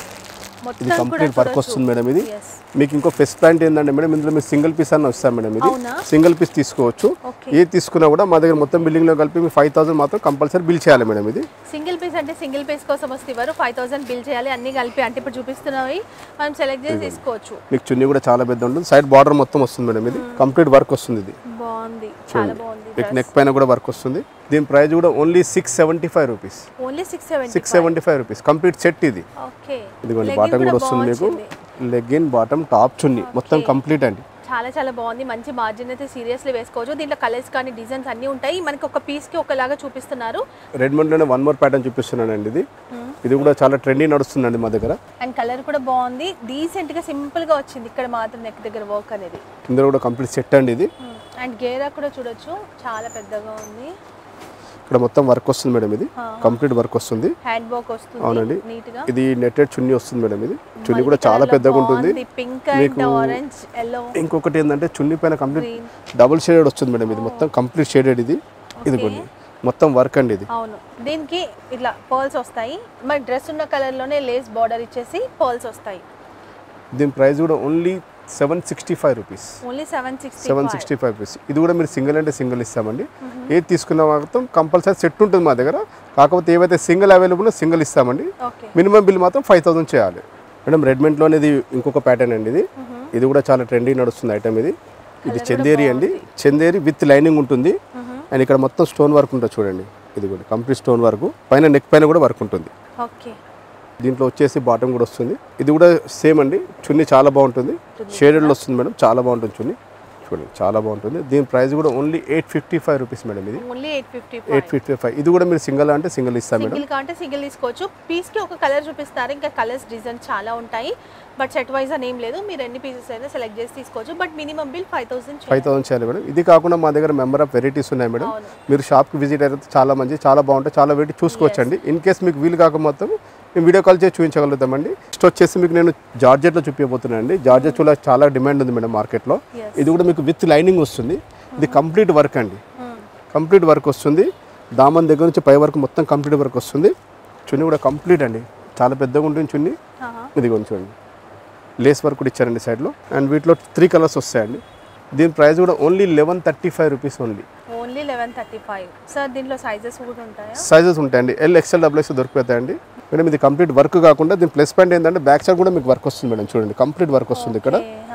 ఇది మొత్తం కూడా కంప్లీట్ వర్క్ వస్తుంది మేడం ఇది Yes. మీకు ఇంకో ఫెస్ట్ ప్యాంట్ ఏంటంటే మేడం ఇందులో మీరు సింగిల్ పీస్ అన్న వస్తాం మేడం ఇది అవునా? సింగిల్ పీస్ తీసుకోవచ్చు ఓకే ఏది తీసుకున్నా కూడా మా దగ్గర మొత్తం బిల్డింగ్ లో కలిపి మీ ఫైవ్ థౌసండ్ మాత్రం కంపల్సరీ బిల్ చేయాలి మేడం ఇది సింగిల్ పీస్ అంటే సింగిల్ పీస్ కోసం వస్తే ఇవ్వరు ఫైవ్ థౌసండ్ బిల్ చేయాలి అన్ని కలిపి అంటే ఇప్పుడు చూపిస్తున్నవి మనం సెలెక్ట్ చేసి తీసుకోవచ్చు మీకు చున్నీ కూడా చాలా పెద్ద ఉంటుంది సైడ్ బార్డర్ మొత్తం వస్తుంది మేడం ఇది కంప్లీట్ వర్క్ వస్తుంది ఇది బాగుంది చాలా బాగుంది మీకు నెక్ పైన కూడా వర్క్ వస్తుంది దీని ప్రైస్ కూడా only six seventy five rupees only six seventy six seventy five rupees complete set ఇది ఓకే ఇదిగోండి Legging బాటమ్ కూడా కూడా వస్తుంది మీకు బాగుంది. లెగ్గిన్ బాటమ్ టాప్ చున్నీ మొత్తం కంప్లీట్ అండి చాలా చాలా బాగుంది మంచి మార్జిన్ అయితే సీరియస్లీ వేసుకోవచ్చు దీంట్లో కలర్స్ కానీ డిజైన్స్ అన్నీ ఉంటాయి మనకి ఒక పీస్కి ఒకలాగా చూపిస్తున్నారు రెడ్మండ్లోనే వన్ మోర్ ప్యాటర్న్ చూపిస్తున్నానండి ఇది ఇది కూడా చాలా ట్రెండీ నడుస్తుందండి మా దగ్గర అండ్ కలర్ కూడా బాగుంది డీసెంట్గా సింపుల్గా వచ్చింది ఇక్కడ మాత్రం నెక్ దగ్గర వర్క్ అనేది ఇందులో కూడా కంప్లీట్ సెట్ అండి ఇది అండ్ గేరా కూడా చూడొచ్చు చాలా పెద్దగా ఉంది ఇక్కడ మొత్తం వర్క్ వస్తుంది మేడం ఇది కంప్లీట్ వర్క్ వస్తుంది హ్యాండ్ వర్క్ వస్తుంది అవునండి. నీట్ గా ఇది నెట్టెడ్ చున్నీ వస్తుంది మేడం ఇది చున్నీ కూడా చాలా పెద్దగా ఉంటుంది పింక్ అండ్ ఆరెంజ్ ఎల్లో ఇంకొకటి ఏంటంటే చున్నీ పైన కంప్లీట్ గ్రీన్ డబుల్ షేడెడ్ వస్తుంది మేడం ఇది మొత్తం కంప్లీట్ షేడెడ్ ఇది ఇది కొన్ని మొత్తం వర్క్ అండి ఇది అవును దీనికి ఇట్లా పర్ల్స్ వస్తాయి మరి డ్రెస్ ఉన్న కలర్ లోనే లేస్ బార్డర్ ఇచ్చేసి పర్ల్స్ వస్తాయి దీని ప్రైస్ కూడా only seven sixty five rupees only seven sixty seven sixty five rupees ఇది కూడా మీరు సింగిల్ అంటే సింగిల్ ఇస్తామండి ఏది తీసుకున్న మాత్రం కంపల్సరీ సెట్ ఉంటుంది మా దగ్గర కాకపోతే ఏవైతే సింగిల్ అవైలబుల్ సింగిల్ ఇస్తామండి ఓకే మినిమం బిల్ మాత్రం ఫైవ్ థౌసండ్ చేయాలి మేడం రెడ్మెంట్లోనే ఇది ఇంకొక ప్యాటర్న్ అండి ఇది ఇది కూడా చాలా ట్రెండీ నడుస్తుంది ఐటమ్ ఇది ఇది చందేరి అండి చందేరి విత్ లైనింగ్ ఉంటుంది అండ్ ఇక్కడ మొత్తం స్టోన్ వర్క్ ఉంటుంది చూడండి ఇది కూడా కంప్లీట్ స్టోన్ వర్క్ పైన నెక్ పైన కూడా వర్క్ ఉంటుంది ఓకే దీంట్లో వచ్చేసి బాటమ్ కూడా వస్తుంది ఇది కూడా సేమ్ అండి చున్నీ చాలా బాగుంటుంది షేడెడ్లో వస్తుంది మేడం చాలా బాగుంటుంది చున్నీ చూడండి చాలా బాగుంటుంది దీని ప్రైస్ కూడా only eight fifty five rupees madam ఇది only eight fifty eight fifty five ఇది కూడా మీరు సింగిల్ అంటే సింగిల్ ఇస్తాం మేడం సింగిల్ కాంటే సింగిల్ తీసుకోవచ్చు పీస్ కి ఒక కలర్ చూపిస్తారు ఇంకా కలర్స్ డిజైన్ చాలా ఉంటాయి బట్ సెట్ వైజ్ అని ఏం లేదు మీరు ఎన్ని పీసెస్ అయినా సెలెక్ట్ చేసి తీసుకోవచ్చు but minimum bill five thousand five thousand చేయాలి మేడం ఇది కాకుండా మా దగ్గర మెంబర్ ఆఫ్ వెరైటీస్ ఉన్నాయి మేడం అవును. మీరు షాప్కి విజిట్ అయితే చాలా మంచి చాలా బాగుంటాయి చాలా వెరైటీ చూసుకోవచ్చండి ఇన్ కేస్ మీకు వీలు కాకపోతే మేము వీడియో కాల్ చేసి చూపించగలుగుతామండి నెక్స్ట్ వచ్చేసి మీకు నేను జార్జెట్లో చూపించబోతున్నాను అండి జార్జెట్ చూడ చాలా డిమాండ్ ఉంది మేడం మార్కెట్లో Yes. ఇది కూడా మీకు విత్ లైనింగ్ వస్తుంది ఇది కంప్లీట్ వర్క్ అండి కంప్లీట్ వర్క్ వస్తుంది దామన్ దగ్గర నుంచి పై వరకు మొత్తం కంప్లీట్ వర్క్ వస్తుంది చున్నీ కూడా కంప్లీట్ అండి చాలా పెద్దగా ఉంటుంది చున్నీ ఇది కొంచెం చూడండి లేస్ వర్క్ కూడా ఇచ్చారండి సైడ్లో అండ్ వీటిలో త్రీ కలర్స్ వస్తాయండి దీని ప్రైస్ కూడా only eleven thirty five rupees only only eleven thirty five sir దీంట్లో సైజెస్ కూడా ఉంటాయా సైజెస్ ఉంటాయండి ఎల్ ఎక్స్ఎల్ డబుల్ ఎక్స్ దొరికిపోతాయండి మేడం ఇది కంప్లీట్ వర్క్ కాకుండా దీని ప్లస్ పాయింట్ ఏంటంటే బ్యాక్ సైడ్ కూడా మీకు వర్క్ వస్తుంది మేడం చూడండి కంప్లీట్ వర్క్ వస్తుంది ఇక్కడ Okay,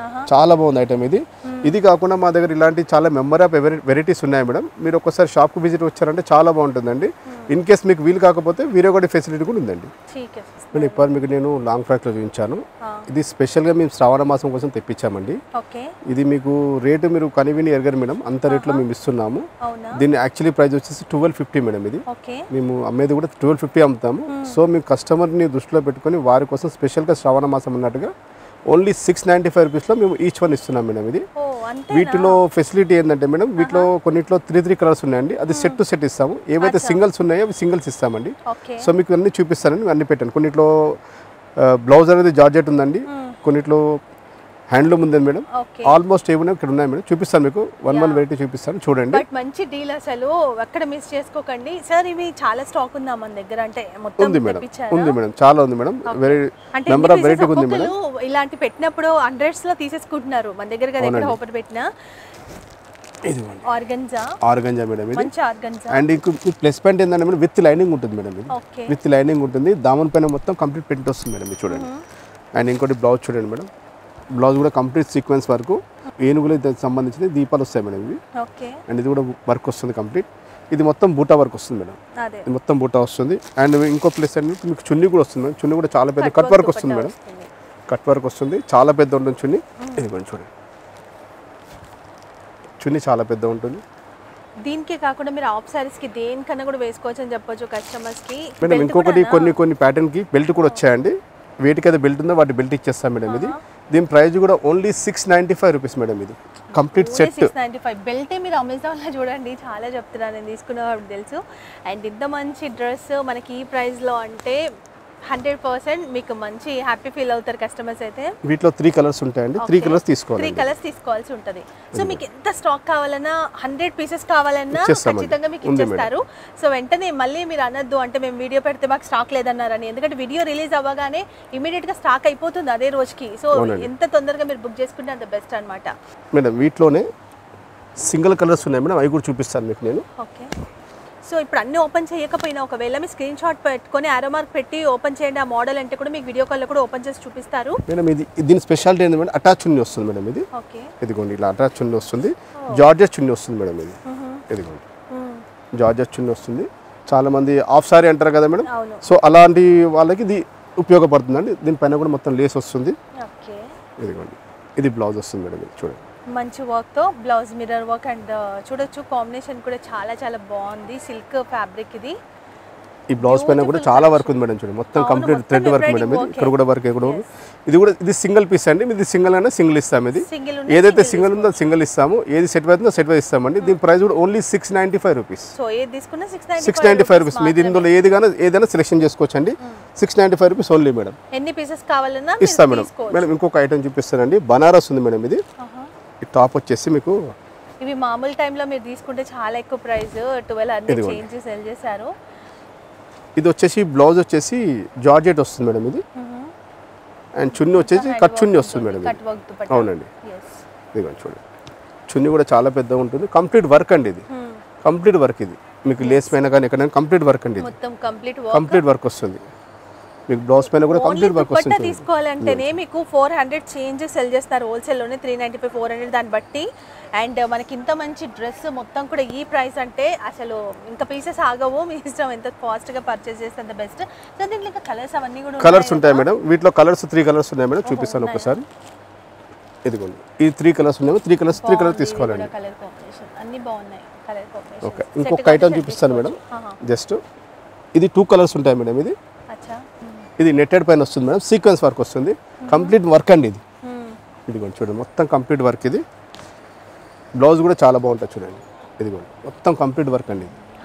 చాలా బాగుంది ఐటమ్ ఇది ఇది కాకుండా మా దగ్గర ఇలాంటి చాలా మెంబర్ ఆఫ్ వెరైటీస్ ఉన్నాయి మేడం మీరు ఒక్కసారి షాప్కి విజిట్ వచ్చారంటే చాలా బాగుంటుందండి ఇన్ కేస్ మీకు వీలు కాకపోతే వీరే ఒకటి ఫెసిలిటీ కూడా ఉందండి ठीक है నేను ఇప్పుడు మీకు నేను లాంగ్ ఫ్రాక్లో చూపించాను ఇది స్పెషల్గా మేము శ్రావణ మాసం కోసం తెప్పించామండి ఓకే ఇది మీకు రేటు మీరు కనివిని ఎరగరు మేడం అంత రేట్లో మేము ఇస్తున్నాము అవునా దీని యాక్చువల్లీ ప్రైస్ వచ్చేసి ట్వెల్వ్ ఫిఫ్టీ మేడం ఇది ఓకే మేము అమ్మేది కూడా ట్వెల్వ్ ఫిఫ్టీ అమ్ముతాము సో మేము కస్టమర్ని దృష్టిలో పెట్టుకొని వారి కోసం స్పెషల్గా శ్రావణ మాసం అన్నట్టుగా ఓన్లీ సిక్స్ నైంటీ ఫైవ్ రూపీస్లో మేము ఈచ్ వన్ ఇస్తున్నాం మేడం ఇది ఓ అంతే వీటిలో ఫెసిలిటీ ఏంటంటే మేడం వీటిలో కొన్నిట్లో త్రీ త్రీ కలర్స్ ఉన్నాయండి అది సెట్ టు సెట్ ఇస్తాము ఏవైతే సింగిల్స్ ఉన్నాయో అవి సింగిల్స్ ఇస్తామండి ఓకే సో మీకు అన్ని చూపిస్తానండి అన్ని పెట్టాను కొన్నిట్లో బ్లౌజ్ అనేది జార్జెట్ ఉందండి కొన్నిట్లో హ్యాండ్లూమ్ ఉందండి మేడం ఓకే ఆల్మోస్ట్ ఏమైనా ఇక్కడ ఉన్నాయి మేడం చూపిస్తాను మీకు వన్ వన్ వెరైటీ చూపిస్తాను చూడండి బట్ మంచి డీల్ అసలు ఎక్కడ మిస్ చేసుకోకండి సార్ ఇవి చాలా స్టాక్ ఉందా మన దగ్గర అంటే మొత్తం ఉంది మేడం తెప్పించారా? ఉంది మేడం చాలా ఉంది మేడం వెరీ అంటే నెంబర్ ఆఫ్ వెరైటీ ఉంది మేడం ఒక్కొక్కరు ఇలాంటి పెట్టినప్పుడు హండ్రెడ్స్ లో తీసేసుకుంటున్నారు మన దగ్గర కదా ఎక్కడ ఓపెన్ పెట్టినా ఇదిగోండి ఆర్గన్జా ఆర్గంజా మేడం ఇది మంచి ఆర్గన్జా అండ్ ఇంకో ప్లస్ పాయింట్ ఏంటంటే మేడం విత్ లైనింగ్ ఉంటుంది మేడం ఇది ఓకే విత్ లైనింగ్ ఉంటుంది దామన్ పైన మొత్తం కంప్లీట్ ప్రింట్ వస్తుంది మేడం ఇది చూడండి అండ్ ఇంకోటి బ్లౌజ్ చూడండి మేడం బ్లౌజ్ కూడా కంప్లీట్ సీక్వెన్స్ వరకు ఏనుగులు దానికి సంబంధించిన దీపాలు వస్తాయి మేడం ఇవి ఓకే అండ్ ఇది కూడా వర్క్ వస్తుంది కంప్లీట్ ఇది మొత్తం బూటా వర్క్ వస్తుంది మేడం అదే ఇది మొత్తం బూటా వస్తుంది అండ్ ఇంకో ప్లేస్ అంటే మీకు చున్నీ కూడా వస్తుంది మేడం చున్నీ కూడా చాలా పెద్ద కట్ వర్క్ వస్తుంది మేడం వస్తుంది. కట్ వర్క్ వస్తుంది చాలా పెద్ద ఉంటుంది చున్నీ ఇది కొంచెం చూడండి చున్నీ చాలా పెద్ద ఉంటుంది దీనికి కాకుండా మీరు ఆఫ్ సారీస్ కి దేనికన్నా కూడా వేసుకోవచ్చు అని చెప్పొచ్చు కస్టమర్స్ కి మేడం Belt ఇంకొకటి కూడానా? కొన్ని కొన్ని ప్యాటర్న్ కి బెల్ట్ కూడా వచ్చాయండి వేటికి అయితే బెల్ట్ ఉందో వాటి బెల్ట్ ఇచ్చేస్తాం మేడం ఇది దీని ప్రైస్ కూడా only six ninety five rupees madam ఇది complete set six ninety five బెల్టే మీరు అమెజాన్లో చూడండి చాలా చెప్తున్నాను నేను తీసుకున్న తెలుసు అండ్ ఇంత మంచి డ్రెస్ మనకి ఈ ప్రైస్లో అంటే హండ్రెడ్ పర్సెంట్ మీకు మంచి హ్యాపీ ఫీల్ అవుతారు కస్టమర్స్ అయితే వీటిలో త్రీ కలర్స్ ఉంటాయండి త్రీ కలర్స్ త్రీ తీసుకోవాలి కలర్స్ తీసుకోవాల్సి ఉంటుంది సో మీకు ఎంత స్టాక్ కావాలన్నా హండ్రెడ్ పీసెస్ కావాలన్నా ఇచ్చేస్తామండి. ఖచ్చితంగా మీకు ఉంది మేడం. ఇచ్చేస్తారు సో వెంటనే మళ్ళీ మీరు అనొద్దు అంటే మేము వీడియో పెడితే మాకు స్టాక్ లేదన్నారని ఎందుకంటే వీడియో రిలీజ్ అవ్వగానే ఇమీడియట్ గా స్టాక్ అయిపోతుంది అదే రోజుకి సో అవునండి. ఎంత తొందరగా మీరు బుక్ చేసుకుంటే అంత బెస్ట్ అన్నమాట మేడం వీటిలోనే సింగిల్ కలర్స్ ఉన్నాయి మేడం అవి కూడా చూపిస్తాను మీకు నేను ఓకే సో ఇప్పుడు అన్ని ఓపెన్ చేయకపోయినా ఒకవేళ మీ స్క్రీన్ షాట్ పెట్టుకొని ఆరో మార్క్ పెట్టి ఓపెన్ చేయండి ఆ మోడల్ అంటే కూడా మీకు వీడియో కాల్లో కూడా ఓపెన్ చేసి చూపిస్తారు మేడం ఇది దీని స్పెషాలిటీ ఏంటి మేడం అటాచ్ చున్నీ వస్తుంది మేడం ఇది ఓకే ఇదిగోండి ఇలా అటాచ్ చున్నీ వస్తుంది జార్జెస్ చున్నీ వస్తుంది మేడం ఇది ఇదిగోండి జార్జెస్ చున్నీ వస్తుంది చాలా మంది ఆఫ్ సారీ అంటారు కదా మేడం అవును సో అలాంటి వాళ్ళకి ఇది ఉపయోగపడుతుందండి దీనిపైన కూడా మొత్తం లేస్ వస్తుంది ఓకే ఇదిగోండి ఇది బ్లౌజ్ వస్తుంది మేడం ఇది చూడండి మంచి వర్క్తో బ్లౌజ్ మిర్రర్ వర్క్ అండ్ చూడొచ్చు కాంబినేషన్ కూడా చాలా చాలా బాగుంది సిల్క్ ఫ్యాబ్రిక్ ఇది ఈ బ్లౌజ్ పైన కూడా చాలా వర్క్ ఉంది మేడం చూడండి మొత్తం కంప్లీట్ థ్రెడ్ వర్క్ మేడం ఇది ఇక్కడ కూడా వర్క్ ఇక్కడ కూడా ఇది కూడా ఇది సింగిల్ పీస్ అండి ఇది సింగిల్ అయినా సింగిల్ ఇస్తాం ఇది సింగిల్ ఏదైతే సింగిల్ ఉందో సింగిల్ ఇస్తాము ఏది సెట్ అవుతుందో సెట్ వైజ్ ఇస్తామండి దీని ప్రైస్ కూడా only six ninety five rupees so ఏది తీసుకున్నా six six ninety five rupees మీది ఇందులో ఏది కానీ ఏదైనా సెలెక్షన్ చేసుకోవచ్చు అండి six ninety five rupees only madam ఎన్ని పీసెస్ కావాలన్నా ఇస్తాం మీరు మేడం తీసుకోవచ్చు మేడం ఇంకొక ఐటమ్ చూపిస్తానండి బనారస్ ఉంది మేడం ఇది ఆహా. ఈ టాప్ వచ్చేసి మీకు ఇవి మామూలు టైంలో మీరు తీసుకుంటే చాలా ఎక్కువ price twelve hundred change sell చేశారు ఇది వచ్చేసి బ్లౌజ్ వచ్చేసి జార్జెట్ వస్తుంది మేడం ఇది అండ్ చున్నీ వచ్చేసి కట్ చున్నీ వస్తుంది మేడం ఇది కట్ వర్క్ దుపట్టా అవునండి ఎస్ ఇదిగోండి చూడండి చున్నీ కూడా చాలా పెద్దగా ఉంటుంది కంప్లీట్ వర్క్ అండి ఇది కంప్లీట్ వర్క్ ఇది మీకు లేస్ పైన కానీ ఎక్కడైనా కంప్లీట్ వర్క్ అండి ఇది మొత్తం కంప్లీట్ వర్క్ కంప్లీట్ వర్క్ వస్తుంది మీకు బ్లౌజ్ పైన కూడా ఓన్లీ కంప్లీట్ వర్క్ దుపట్టా వస్తుంది తీసుకోవాలంటేనే మీకు ఫోర్ హండ్రెడ్ చేంజ్ సెల్ చేస్తారు హోల్సేల్లోనే three ninety five four hundred దాన్ని బట్టి అండ్ మనకి ఇంత మంచి డ్రెస్ మొత్తం కూడా ఈ ప్రైస్ అంటే అసలు ఇంకా పీసెస్ ఆగవు మీ ఇష్టం ఎంత ఫాస్ట్గా పర్చేస్ చేస్తే అంత బెస్ట్ సో దీంట్లో ఇంకా కలర్స్ అవన్నీ కూడా కలర్స్ ఉంటాయి మేడం వీటిలో కలర్స్ త్రీ కలర్స్ ఉన్నాయి మేడం చూపిస్తాను ఒకసారి ఇదిగోండి ఈ త్రీ కలర్స్ ఉన్నాయి త్రీ కలర్స్ త్రీ కలర్ తీసుకోవాలండి కలర్ కాంబినేషన్ అన్ని బాగున్నాయి కలర్ ఓకే కాంబినేషన్ ఇంకొక ఐటమ్ చూపిస్తాను మేడం జస్ట్ ఇది టూ కలర్స్ ఉంటాయి మేడం ఇది అచ్చా ఇది నెట్టెడ్ పైన వస్తుంది మేడం సీక్వెన్స్ వర్క్ వస్తుంది కంప్లీట్ వర్క్ అండి ఇది ఇదిగోండి చూడండి మొత్తం కంప్లీట్ వర్క్ ఇది బ్లౌజ్ కూడా చాలా బాగుంటుంది చూడండి ఇదిగోండి మొత్తం కంప్లీట్ వర్క్ అండి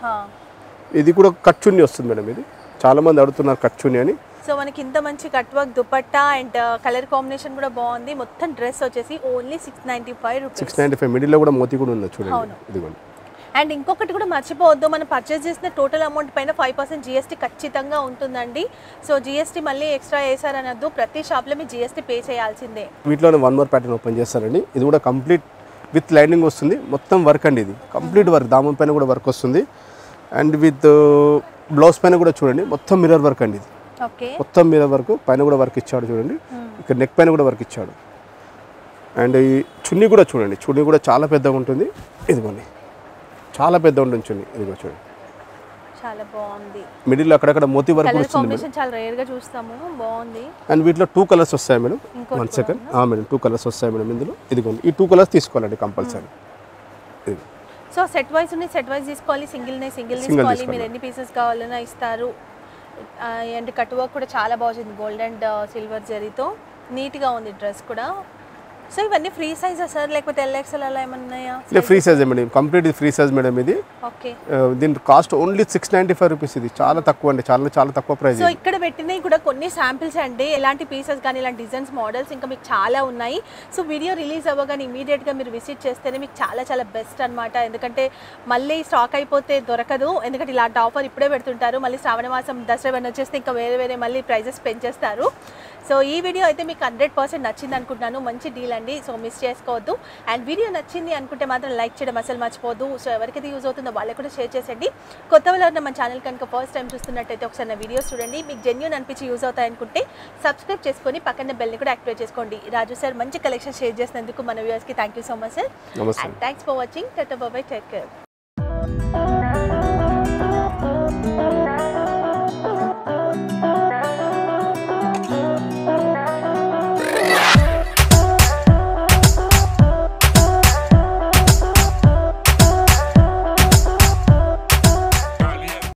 ఇది ఇది కూడా కట్ చున్నీ వస్తుంది మేడం ఇది చాలా మంది అడుగుతున్నారు కట్ చున్నీ అని సో మనకి ఇంత మంచి cut work dupatta and colour combination కూడా బాగుంది మొత్తం డ్రెస్ వచ్చేసి only six ninety five rupees six ninety five మిడిల్లో కూడా మోతీ కూడా ఉంది చూడండి అవును. ఇదిగోండి అండ్ ఇంకొకటి కూడా మర్చిపోవద్దు మనం పర్చేస్ చేసిన టోటల్ అమౌంట్ పైన ఫైవ్ పర్సెంట్ జీఎస్టీ ఖచ్చితంగా ఉంటుందండి సో జీఎస్టీ మళ్ళీ ఎక్స్ట్రా వేసారనద్దు ప్రతి షాప్లో మీరు జీఎస్టీ పే చేయాల్సిందే వీటిలోనే వన్ మోర్ ప్యాటర్న్ ఓపెన్ చేస్తారండి ఇది కూడా కంప్లీట్ విత్ లైనింగ్ వస్తుంది మొత్తం వర్క్ అండి ఇది కంప్లీట్ వర్క్ దామం పైన కూడా వర్క్ వస్తుంది అండ్ విత్ బ్లౌజ్ పైన కూడా చూడండి మొత్తం మిర్రర్ వర్క్ అండి ఇది ఓకే మొత్తం మిర్రర్ వర్క్ పైన కూడా వర్క్ ఇచ్చాడు చూడండి ఇక్కడ నెక్ పైన కూడా వర్క్ ఇచ్చాడు అండ్ ఈ చున్నీ కూడా చూడండి చున్నీ కూడా చాలా పెద్దగా ఉంటుంది ఇదిగోండి చాలా పెద్ద ఉంటుంది చున్నీ ఇదిగో చూడండి చాలా బాగుంది మిడిల్ అక్కడక్కడ మోతీ వర్క్ కూడా కలర్ వచ్చింది మేడం కాంబినేషన్ చాలా రేర్ గా చూస్తాము బాగుంది అండ్ వీటిలో టూ కలర్స్ వస్తాయి మేడం ఇంకోటి one second madam two colours వస్తాయి మేడం ఇందులో ఇదిగోండి ఈ టూ కలర్స్ తీసుకోవాలండి కంపల్సరీ ఇది సో సెట్ వైజ్ ఉన్నాయి సెట్ వైజ్ తీసుకోవాలి సింగిల్ నే సింగిల్ Single తీసుకోవాలి తీసుకోవాలి. మీరు ఎన్ని పీసెస్ కావాలన్నా ఇస్తారు అండ్ కట్ వర్క్ కూడా చాలా బాగుంది గోల్డ్ అండ్ సిల్వర్ జరీతో నీట్గా ఉంది డ్రెస్ కూడా సో ఇవన్నీ ఫ్రీ సైజా సార్ లేకపోతే ఎల్ఎక్స్ఎల్ అలా ఏమన్నా ఉన్నాయా ఇలా free size madam complete free size madam ఇది ఓకే ఆ, దీని cost only six ninety five rupees ఇది చాలా తక్కువ అండి చాలా చాలా తక్కువ ప్రైస్ సో ఇక్కడ పెట్టినవి కూడా కొన్ని శాంపిల్స్ అండి ఎలాంటి పీసెస్ కానీ ఇలాంటి డిజైన్స్ మోడల్స్ ఇంకా మీకు చాలా ఉన్నాయి సో వీడియో రిలీజ్ అవ్వగానే ఇమీడియట్గా మీరు విజిట్ చేస్తేనే మీకు చాలా చాలా బెస్ట్ అన్నమాట ఎందుకంటే మళ్ళీ స్టాక్ అయిపోతే దొరకదు ఎందుకంటే ఇలాంటి ఆఫర్ ఇప్పుడే పెడుతుంటారు మళ్ళీ శ్రావణ మాసం దసరా ఇవన్నీ వచ్చేస్తే ఇంకా వేరే వేరే మళ్ళీ ప్రైజెస్ పెంచేస్తారు సో ఈ వీడియో అయితే మీకు హండ్రెడ్ పర్సెంట్ నచ్చింది అనుకుంటున్నాను మంచి డీల్ అండి సో మిస్ చేసుకోవద్దు అండ్ వీడియో నచ్చింది అనుకుంటే మాత్రం లైక్ చేయడం అసలు మర్చిపోవద్దు సో ఎవరికైతే యూజ్ అవుతుందో వాళ్ళకి కూడా షేర్ చేసేయండి కొత్త వాళ్ళు ఉన్న మన ఛానల్ కనుక ఫస్ట్ టైం చూస్తున్నట్టయితే ఒకసారి నా వీడియోస్ చూడండి మీకు జెన్యున్ అనిపించి యూజ్ అవుతాయి అనుకుంటే సబ్స్క్రైబ్ చేసుకొని పక్కన బెల్ని కూడా యాక్టివేట్ చేసుకోండి రాజు సార్ మంచి కలెక్షన్ షేర్ చేసినందుకు మన వ్యూవర్స్కి thank you so much sir నమస్తే అండ్ థ్యాంక్స్ ఫర్ వాచింగ్ టెట్ బాబాయ్ టేక్ కేర్